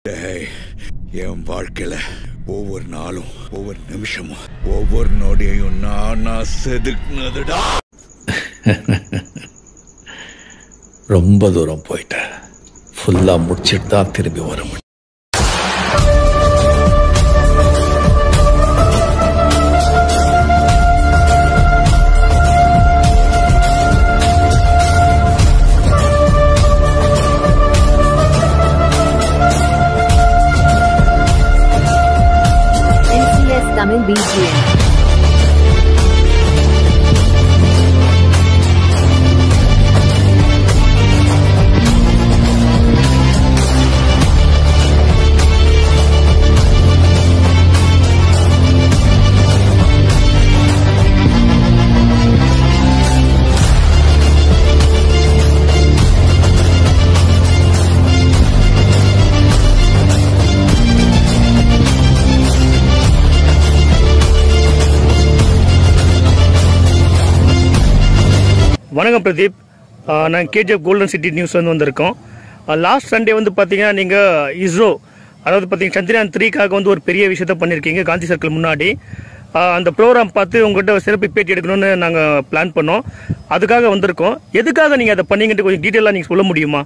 டேய், என் வாழ்க்கையில ஒவ்வொரு நாளும் ஒவ்வொரு நிமிஷமும் ஒவ்வொரு நொடியையும் நானா செதுக்குனதுடா ரொம்ப தூரம் போயிட்டேன் ஃபுல்லா முடிச்சிட்டு தான் திரும்பி வர முடியும் NCS Tamil BGM. வணக்கம் பிரதீப் ஆஹ் நான் கேஜிஎஃப் கோல்டன் சிட்டி நியூஸ் வந்து வந்திருக்கோம் லாஸ்ட் சண்டே வந்து பார்த்தீங்கன்னா நீங்கள் இஸ்ரோ அதாவது பார்த்தீங்கன்னா சந்திரயான் த்ரீக்காக வந்து ஒரு பெரிய விஷயத்த பண்ணியிருக்கீங்க காந்தி சர்க்கிள் முன்னாடி ஆஹ் அந்த ப்ரோக்ராம் பார்த்து உங்கள்கிட்ட சிறப்பு பேட்டி எடுக்கணும்னு நாங்கள் பிளான் பண்ணோம் அதுக்காக வந்திருக்கோம் எதுக்காக நீங்கள் அதை பண்ணீங்கன்ட்டு கொஞ்சம் டீட்டெயிலாக நீங்கள் சொல்ல முடியுமா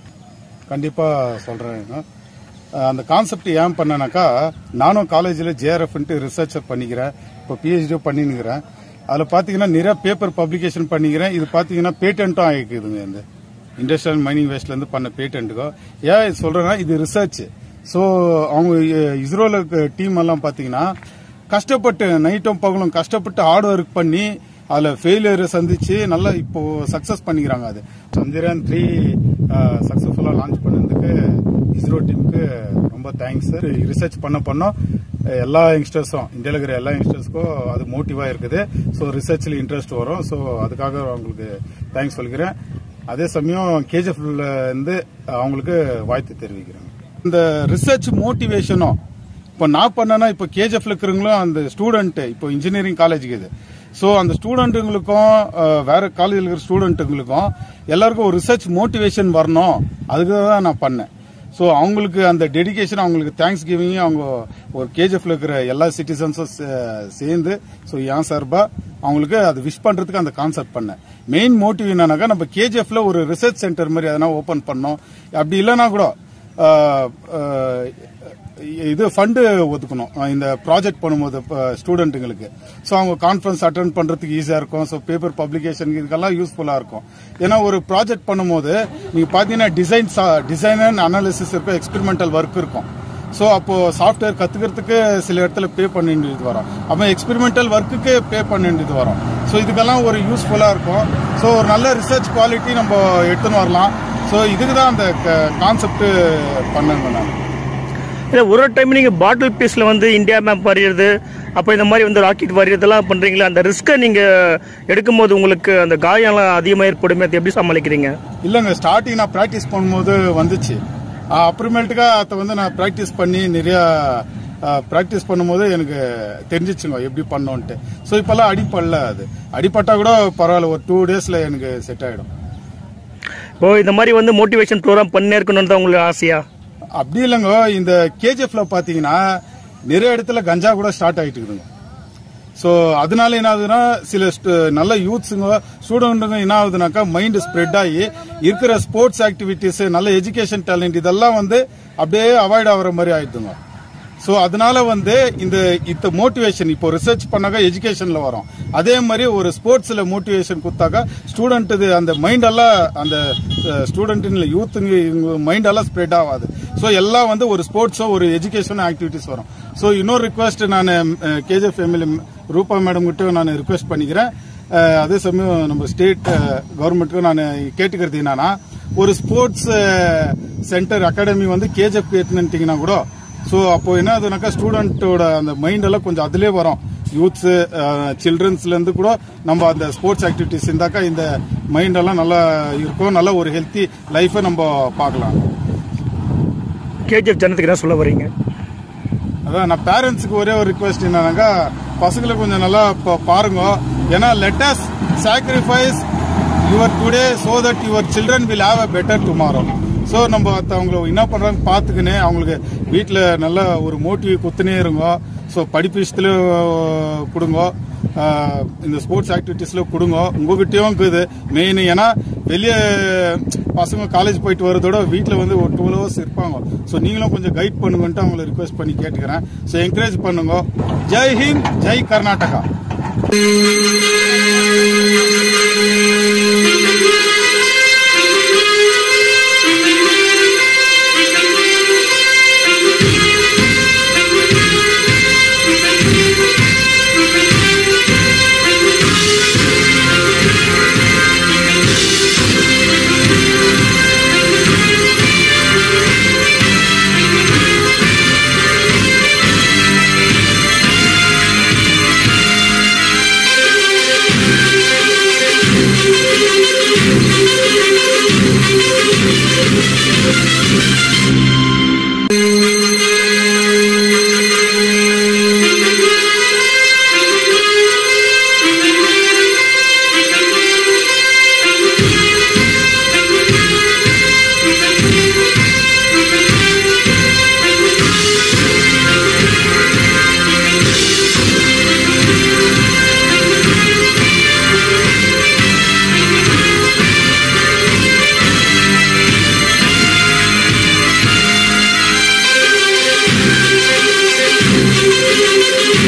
கண்டிப்பாக சொல்கிறேங்க அந்த கான்செப்ட் ஏன் பண்ணனாக்கா நானும் காலேஜில் ஜேஆர்எஃப்ன்ட்டு ரிசர்ச்சர் பண்ணிக்கிறேன் இப்போ பிஹெச்டி பண்ணினுக்கிறேன் அதில் பார்த்தீங்கன்னா நிறைய பேப்பர் பப்ளிகேஷன் பண்ணிக்கிறேன் இது பார்த்தீங்கன்னா பேட்டன்ட்டும் ஆகிக்குதுங்க இந்த இண்டஸ்ட்ரியல் மைனிங் வேஸ்ட்லேருந்து பண்ண பேட்டன்ட்டுக்கும் ஏன் இது சொல்கிறேன்னா இது ரிசர்ச் ஸோ அவங்க இஸ்ரோல டீம் எல்லாம் பார்த்தீங்கன்னா கஷ்டப்பட்டு நைட்டும் பகலும் கஷ்டப்பட்டு ஹார்ட் ஒர்க் பண்ணி அதில் ஃபெயிலியர் சந்திச்சு நல்லா இப்போ சக்ஸஸ் பண்ணிக்கிறாங்க அது சந்திரயான் த்ரீ சக்ஸஸ்ஃபுல்லாக லான்ச் பண்ணதுக்கு இஸ்ரோ டீமுக்கு ரொம்ப தேங்க்ஸ் ரிசர்ச் பண்ண பண்ணோம் எல்லா யங்ஸ்டர்ஸும் இந்தியாவில் இருக்கிற எல்லா யங்ஸ்டர்ஸ்க்கும் அது மோட்டிவாக இருக்குது ஸோ ரிசர்ச்சில் இன்ட்ரெஸ்ட் வரும் ஸோ அதுக்காக அவங்களுக்கு தேங்க்ஸ் சொல்லிக்கிறேன் அதே சமயம் கேஜிஎஃப்ல இருந்து அவங்களுக்கு வாழ்த்து தெரிவிக்கிறேன் இந்த ரிசர்ச் மோட்டிவேஷனும் இப்போ நான் பண்ணனா இப்போ கேஜிஎஃப்ல இருக்கிறவங்களும் அந்த ஸ்டூடெண்ட் இப்போ இன்ஜினியரிங் காலேஜுக்கு இது ஸோ அந்த ஸ்டூடெண்ட்டுங்களுக்கும் அஹ், வேற காலேஜில் இருக்கிற ஸ்டூடெண்ட்டுங்களுக்கும் எல்லாருக்கும் ஒரு ரிசர்ச் மோட்டிவேஷன் வரணும் அதுக்கு தான் நான் பண்ணேன் ஸோ அவங்களுக்கு அந்த டெடிகேஷன் அவங்களுக்கு தேங்க்ஸ் கிவிங் அவங்க ஒரு கேஜிஎஃப்ல இருக்கிற எல்லா சிட்டிசன்ஸும் சேர்ந்து ஸோ என் சார்பா அவங்களுக்கு அது விஷ் பண்றதுக்கு அந்த கான்செப்ட் பண்ணேன் மெயின் மோட்டிவ் என்னன்னாக்கா நம்ம கேஜிஎஃப்ல ஒரு ரிசர்ச் சென்டர் மாதிரி எதனா ஓபன் பண்ணோம் அப்படி இல்லைன்னா கூட அஹ், அஹ், இது ஃபண்டு ஒதுக்கணும் அஹ் இந்த ப்ராஜெக்ட் பண்ணும்போது ஸ்டூடெண்ட்டுங்களுக்கு ஸோ அவங்க கான்ஃபரன்ஸ் அட்டன் பண்றதுக்கு ஈஸியா இருக்கும் ஸோ பேப்பர் பப்ளிகேஷன் இதுக்கெல்லாம் யூஸ்ஃபுல்லா இருக்கும் ஏன்னா ஒரு ப்ராஜெக்ட் பண்ணும்போது நீங்க பாத்தீங்கன்னா டிசைன் டிசைன் அண்ட் அனாலிசிஸ் இருக்கும் எக்ஸ்பெரிமெண்டல் ஒர்க் இருக்கும் ஸோ அப்போ சாஃப்ட்வேர் கத்துக்கிறதுக்கு சில இடத்துல பே பண்ண வேண்டியது வரும் அப்போ எக்ஸ்பெரிமெண்டல் ஒர்க்குக்கு பே பண்ண வேண்டியது வரும் ஸோ இதுக்கெல்லாம் ஒரு யூஸ்ஃபுல்லா இருக்கும் ஸோ ஒரு நல்ல ரிசர்ச் குவாலிட்டி நம்ம எடுத்துன்னு வரலாம் ஸோ இதுக்கு தான் அந்த கான்செப்ட் பண்ணேங்க நான் இல்லை ஒரு டைம் நீங்கள் பாட்டில் பீஸில் வந்து இந்தியா மேப் வரைகிறது அப்போ இந்த மாதிரி வந்து ராக்கெட் வரைகிறதெல்லாம் பண்ணுறீங்களா அந்த ரிஸ்க்கை நீங்கள் எடுக்கும்போது உங்களுக்கு அந்த காயம்லாம் அதிகமாக ஏற்படுமே அதை எப்படி சமாளிக்கிறீங்க இல்லைங்க ஸ்டார்டிங் நான் ப்ராக்டிஸ் பண்ணும்போது வந்துச்சு ஆஹ் அப்புறமேட்டுக்கா அதை வந்து நான் ப்ராக்டிஸ் பண்ணி நிறைய ப்ராக்டிஸ் பண்ணும்போது எனக்கு தெரிஞ்சிச்சுங்க எப்படி பண்ணோன்ட்டு ஸோ இப்போல்லாம் அடிப்படல அது அடிப்பட்டா கூட பரவாயில்ல ஒரு டூ டேஸில் எனக்கு செட் ஆகிடும் இப்போ இந்த மாதிரி வந்து மோட்டிவேஷன் ப்ரோக்ராம் பண்ணே இருக்கணும்னு தான் உங்களுக்கு ஆசையா அப்படி இல்லைங்க இந்த கேஜிஎஃப்ல பார்த்தீங்கன்னா நிறைய இடத்துல கஞ்சா கூட ஸ்டார்ட் ஆகிட்டு இருக்குதுங்க ஸோ அதனால என்ன ஆகுதுன்னா சில stu- நல்ல யூத்ஸுங்க ஸ்டூடெண்ட்டுங்க என்ன ஆகுதுனாக்கா மைண்ட் ஸ்ப்ரெட் ஆகி இருக்கிற ஸ்போர்ட்ஸ் ஆக்டிவிட்டிஸ் நல்ல எஜுகேஷன் டேலண்ட் இதெல்லாம் வந்து அப்படியே அவாய்ட் ஆகுற மாதிரி ஆயிடுதுங்க ஸோ அதனால வந்து இந்த இந்த மோட்டிவேஷன் இப்போ ரிசர்ச் பண்ணாக்கா எஜுகேஷன்ல வரும் அதே மாதிரி ஒரு ஸ்போர்ட்ஸ்ல மோட்டிவேஷன் கொடுத்தாக்கா ஸ்டூடெண்ட் இது அந்த மைண்ட் எல்லாம் அந்த ஸ்டூடெண்ட் யூத்துங்க மைண்ட் எல்லாம் ஸ்ப்ரெட் ஆகாது ஸோ எல்லாம் வந்து ஒரு ஸ்போர்ட்ஸோ ஒரு எஜுகேஷன் ஆக்டிவிட்டிஸ் வரும் ஸோ இன்னொரு ரிக்வெஸ்ட் நான் கேஜிஎஃப் ஃபேமிலி ரூபா மேடம் கிட்ட நான் ரிக்வெஸ்ட் பண்ணிக்கிறேன் அஹ், அதே சமயம் நம்ம ஸ்டேட் கவர்மெண்ட்டுக்கு நான் கேட்டுக்கிறது என்னன்னா ஒரு ஸ்போர்ட்ஸ் சென்டர் அகாடமி வந்து கேஜிஎஃப் ஏற்றுனீங்கன்னா கூட ஸோ அப்போ என்ன ஆகுதுனாக்கா ஸ்டூடெண்ட்டோட அந்த மைண்ட் எல்லாம் கொஞ்சம் அதிலே வரும் யூத்ஸ் சில்ட்ரன்ஸ்ல இருந்து கூட நம்ம அந்த ஸ்போர்ட்ஸ் ஆக்டிவிட்டிஸ் இருந்தாக்கா இந்த மைண்ட் எல்லாம் நல்லா இருக்கும் நல்ல ஒரு ஹெல்த்தி லைஃபை நம்ம பார்க்கலாம் கேஜிஎஃப் ஜனத்துக்கு என்ன சொல்ல வரீங்க அதான் நான் பேரண்ட்ஸுக்கு ஒரே ஒரு ரிக்வெஸ்ட் என்னன்னாக்கா பசங்களை கொஞ்சம் நல்லா பா- பாருங்க ஏன்னா let us sacrifice your today so that your children will have a better tomorrow so நம்ம அத்த அவங்கள என்ன பண்றாங்க பார்த்துக்கினே அவங்களுக்கு வீட்டில் நல்ல ஒரு மோட்டிவ் குத்துனே இருங்க ஸோ படிப்பு விஷயத்துல கொடுங்க ஆஹ் இந்த ஸ்போர்ட்ஸ் ஆக்டிவிட்டீஸ்ல கொடுங்க உங்ககிட்டயும் இருக்குது மெயின் ஏன்னா வெளியே பசங்க காலேஜ் போயிட்டு வரதோட வீட்டில் வந்து ஒரு டுவெல் ஹவர்ஸ் இருப்பாங்க ஸோ நீங்களும் கொஞ்சம் கைட் பண்ணுங்கன்ட்டு அவங்கள ரிக்வெஸ்ட் பண்ணி கேட்டுக்கிறேன் ஸோ என்கரேஜ் பண்ணுங்க ஜெய் ஹிந்த் ஜெய் கர்நாடகா